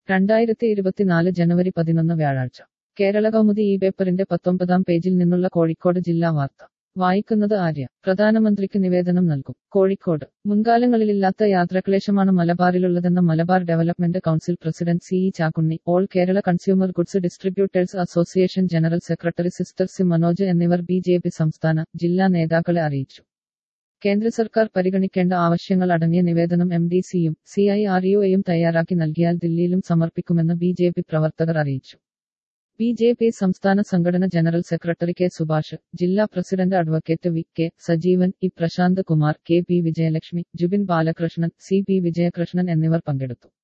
രണ്ടായിരത്തി ഇരുപത്തിനാല് ജനുവരി പതിനൊന്ന് വ്യാഴാഴ്ച കേരള കൗമുദി ഈ പേപ്പറിന്റെ പത്തൊമ്പതാം പേജിൽ നിന്നുള്ള കോഴിക്കോട് ജില്ലാ വാർത്ത വായിക്കുന്നത് ആര്യ പ്രധാനമന്ത്രിക്ക് നിവേദനം നൽകും കോഴിക്കോട് മുൻകാലങ്ങളിലില്ലാത്ത യാത്രാക്ലേശമാണ് മലബാറിലുള്ളതെന്ന Malabar development council president C E Chakkunni all Kerala consumer goods distributors association general secretary sister C Manoj എന്നിവർ ബി ജെ പി സംസ്ഥാന ജില്ലാ നേതാക്കളെ അറിയിച്ചു കേന്ദ്ര സർക്കാർ പരിഗണിക്കേണ്ട ആവശ്യങ്ങൾ അടങ്ങിയ നിവേദനം എം ഡി സിയും സി ഐ ആർ യു എയും തയ്യാറാക്കി നൽകിയാൽ ദില്ലിയിലും സമർപ്പിക്കുമെന്ന് ബി ജെ പി പ്രവർത്തകർ അറിയിച്ചു ബി ജെ പി സംസ്ഥാന സംഘടന ജനറൽ സെക്രട്ടറി കെ സുഭാഷ് ജില്ലാ president advocate V K Sajeevan E Prashanth Kumar K P Vijayalakshmi Jubin Balakrishnan C P Vijayakrishnan എന്നിവർ പങ്കെടുത്തു